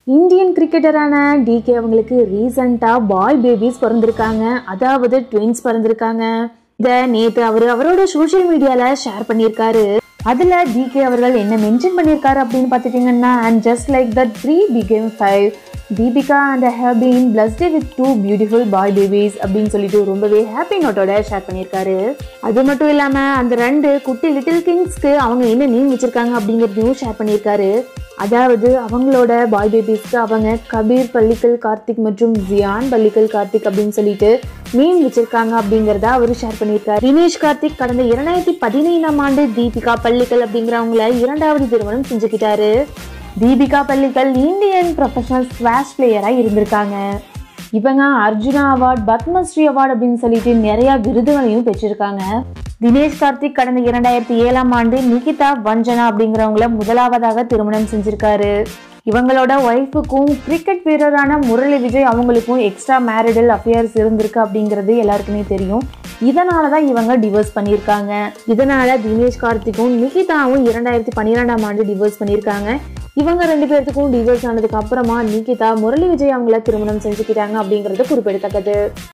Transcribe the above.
Indian கிரிக்கெட்டரான decay அவங்களுக்கு ரீசண்டாக பாய் babies பிறந்திருக்காங்க அதாவது ட்வின்ஸ் பிறந்திருக்காங்க இதை நேற்று அவர் அவரோட சோஷியல் மீடியாவில் ஷேர் பண்ணியிருக்காரு அதில் டிகே அவர்கள் என்ன மென்ஷன் பண்ணியிருக்காரு அப்படின்னு பார்த்துட்டிங்கன்னா and just like that three became five Deepika and have been blessed with two beautiful boy babies அப்படின்னு சொல்லிட்டு ரொம்பவே ஹாப்பி நோட்டோட ஷேர் பண்ணியிருக்காரு அது மட்டும் இல்லாமல் அந்த ரெண்டு குட்டி லிட்டில் கிங்ஸ்க்கு அவங்க என்ன நேம் வச்சிருக்காங்க அப்படிங்கிறதையும் ஷேர் பண்ணியிருக்காரு அதாவது அவங்களோட பாய் பேபிஸ்க்கு அவங்க கபீர் பள்ளிக்கல் கார்த்திக் மற்றும் ஜியான் பள்ளிக்கல் கார்த்திக் அப்படின்னு சொல்லிட்டு மீன் வச்சிருக்காங்க அப்படிங்கிறத அவர் ஷேர் பண்ணியிருக்காரு தினேஷ் கார்த்திக் கடந்த இரண்டாயிரத்தி பதினைந்தாம் ஆண்டு தீபிகா பள்ளிக்கல் அப்படிங்கிறவங்கள இரண்டாவது திருமணம் செஞ்சுக்கிட்டாரு Deepika Pallikal Indian professional squash பிளேயராக இருந்திருக்காங்க இவங்க அர்ஜுனா அவார்ட் பத்மஸ்ரீ அவார்ட் அப்படின்னு சொல்லிட்டு நிறைய விருதுகளையும் பெற்றிருக்காங்க தினேஷ் கார்த்திக் கடந்த இரண்டாயிரத்தி ஏழாம் ஆண்டு நிகிதா வஞ்சனா அப்படிங்கிறவங்கள முதலாவதாக திருமணம் செஞ்சிருக்காரு இவங்களோட ஒய்ஃபுக்கும் கிரிக்கெட் வீரரான முரளி விஜய் அவங்களுக்கும் எக்ஸ்ட்ரா மேரிடல் அஃபேர்ஸ் இருந்திருக்கு அப்படிங்கிறது எல்லாருக்குமே தெரியும் இதனால தான் இவங்க டிவோர்ஸ் பண்ணியிருக்காங்க இதனால தினேஷ் கார்த்திக்கும் நிகிதாவும் இரண்டாயிரத்தி பன்னிரெண்டாம் ஆண்டு டிவோர்ஸ் பண்ணியிருக்காங்க இவங்க ரெண்டு பேர்த்துக்கும் டிவோர்ஸ் ஆனதுக்கு அப்புறமா நிகிதா முரளி விஜய் அவங்கள திருமணம் செஞ்சுக்கிட்டாங்க அப்படிங்கிறது குறிப்பிடத்தக்கது